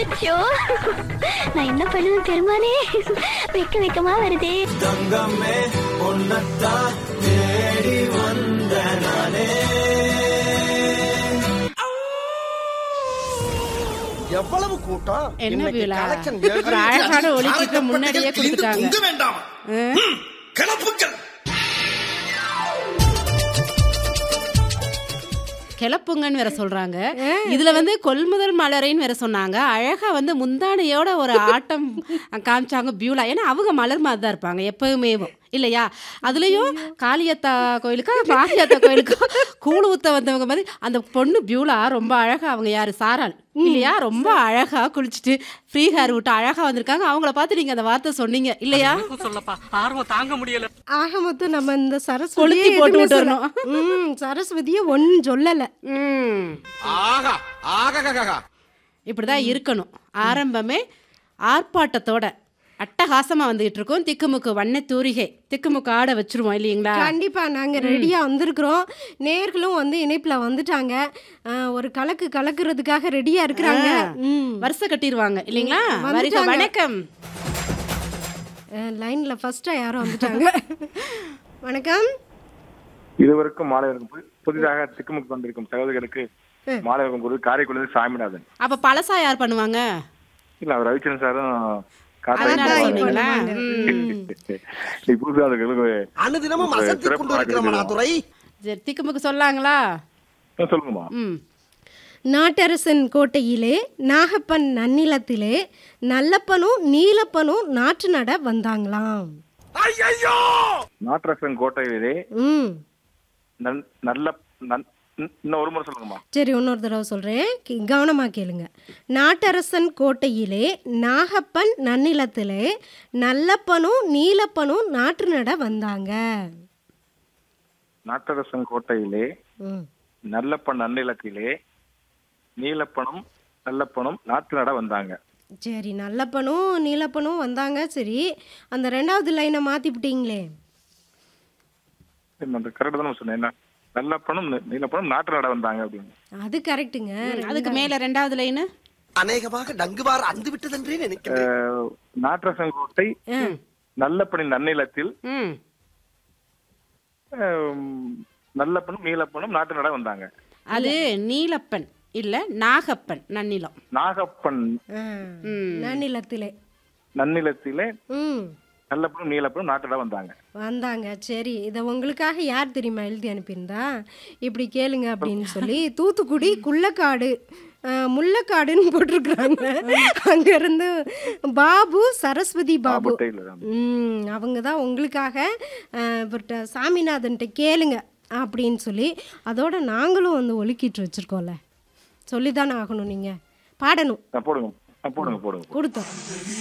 அச்சச்சோ. நான் என்ன பண்ணுவேன் பெருமானே வெக்க வெக்கமா வருதே தங்கமே உன்னத்தான் தேடி வந்த நானே எவ்வளவு கூட்டம் என்ன இன்னைக்கு விழா collection ஒரு எழுதி- அழகான ஒளிச்சிட்டு முன்னாடியே கொடுத்துட்டாங்க தொங்க வேண்டாம் ம், கிளப்புக்கள் கிளப்புங்கன்னு வேற சொல்றாங்க இதுல வந்து கொள்முதல் மலரைன்னு வேற சொன்னாங்க அழகா வந்து முந்தானையோட ஒரு ஆட்டம் காமிச்சாங்க பியூலா ஏன்னா அவங்க மலர் மாதிரி தான் இருப்பாங்க எப்பவுமே இல்லையா அதுலயும் காளியத்தா கோயிலுக்கா மாரியாத்தா கோயிலுக்கா கூழ் ஊத்த வந்தவங்க மாதிரி அந்த பொண்ணு பியூலா ரொம்ப அழகா அவங்க யாரு சாராள் இல்லையா ரொம்ப அழகா குளிச்சுட்டு ஃப்ரீ ஹேர் விட்டு அழகா வந்திருக்காங்க அவங்கள பார்த்து நீங்க அந்த வார்த்தை சொன்னீங்க இல்லையா சொல்லப்பா ஆர்வம் தாங்க முடியல ஆக மொத்தம் நம்ம இந்த கொளுத்தி சரஸ்வதியை போட்டு எதுவுமே விட்டுறணும். சொல்ல- ம் சரஸ்வதியை ஒன்னும் சொல்லல ம் ஆகா ஆகா இப்படிதான் இருக்கணும் ஆரம்பமே ஆர்ப்பாட்டத்தோட அட்டகாசமா வந்துகிட்டு இருக்கோம் திக்குமுக்கு வண்ண தூரிகை திக்குமுக்கு ஆட வச்சிருவோம் இல்லைங்களா கண்டிப்பா நாங்க ரெடியா வந்திருக்கிறோம் நேர்களும் வந்து இணைப்புல வந்துட்டாங்க ஆ, ஒரு கலக்கு கலக்குறதுக்காக ரெடியா இருக்கிறாங்க ம். வருஷ கட்டிடுவாங்க இல்லைங்களா வருக வந்துட்டாங்க. வணக்கம் ஆ, லைன்ல ஃபர்ஸ்டா யாரோ வந்துட்டாங்க வணக்கம் இதுவரைக்கும் மாணவர்கள் பு- புதிதாக திக்குமுக்கு வந்திருக்கும் சகோதரர்களுக்கு மாணவர்கள் குரு காரைக்குடி சாமிநாதன் அப்ப பழசா யார் பண்ணுவாங்க இல்ல அவர் ரவிச்சந்திரன் சாரும் அதனால காத்தாடி சொன்னீங்களா நீ புதுசா அதுக்கு அனுதினமும் ஒரு அசத்தி சிறப்பு கொண்டு இருக்கிறோம் வணக்கம் துறை சரி திக்குமுக்கு சொல்லாங்களா சொல்லுங்கம்மா ம் நாட்டரசன் கோட்டையிலே நாகப்பன் நன்னிலத்திலே நல்லப்பனும் நீலப்பனும் நாற்று நட வந்தாங்களாம் நாட்டரசன் கோட்டையிலே ம் நன்- நல்ல நன்- இன்னும் இன்னும் ஒரு முறை சொல்லுங்கம்மா சரி இன்னொரு தடவை சொல்கிறேன் கவனமாக கேளுங்க நாட்டரசன் கோட்டையிலே நாகப்பன் நன்னிலத்திலே நல்லப்பனும் நீலப்பனும் நாற்று நட வந்தாங்க நாட்டரசன் கோட்டையிலே ம் நல்லப்பன் நன்னிலத்திலே நீலப்பனும் நல்லப்பனும் நாட்டு நட வந்தாங்க சரி நல்லப்பனும் நீலப்பனும் வந்தாங்க சரி அந்த ரெண்டாவது லைனை மாற்றிவிட்டீங்களே அந்த கரெக்ட் தான் சொன்னேன் என்ன நல்லப்பனும் நீ- நீலப்பனும் நாட்டு நட வந்தாங்க அப்படின்னு அது கரெக்டுங்க அதுக்கு மேல ரெண்டாவது லைனு அநேகமாக டங்குவார் அந்து விட்டதென்றே நினைக்கிறேன் அஹ், நாட்டரசன் கோட்டை நல்லப்பனின் நன்னிலத்தில் ம் அஹ், நல்லப்பனும் நீலப்பனும் நாட்டு நட வந்தாங்க அது நீலப்பன் இல்ல நாகப்பன் நன்னிலம் நாகப்பன் ஆ, ம் நன்னிலத்திலே நன்னிலத்திலே ம் நல்லப்பனும் நீலப்பனும் நாட்டு நட வந்தாங்க வந்தாங்க சரி இதை உங்களுக்காக யார் தெரியுமா எழுதி அனுப்பியிருந்தா இப்படி கேளுங்க அப்படின்னு சொல்லி தூத்துக்குடி குள்ளக்காடு அஹ், முள்ளக்காடுன்னு போட்டிருக்கிறாங்க அங்கேருந்து பாபு சரஸ்வதி பாபு பாபு டெய்லர் ம் அவங்க தான் உங்களுக்காக அஹ், இவர்ட்ட சாமிநாதன்ட்ட கேளுங்க அப்படின்னு சொல்லி அதோட நாங்களும் வந்து ஒலுக்கிட்டு வச்சுருக்கோம்ல சொல்லி தானே ஆகணும் நீங்கள் பாடணும் போடுங்க அஹ், போடுங்க போடுங்க கொடுத்தோம்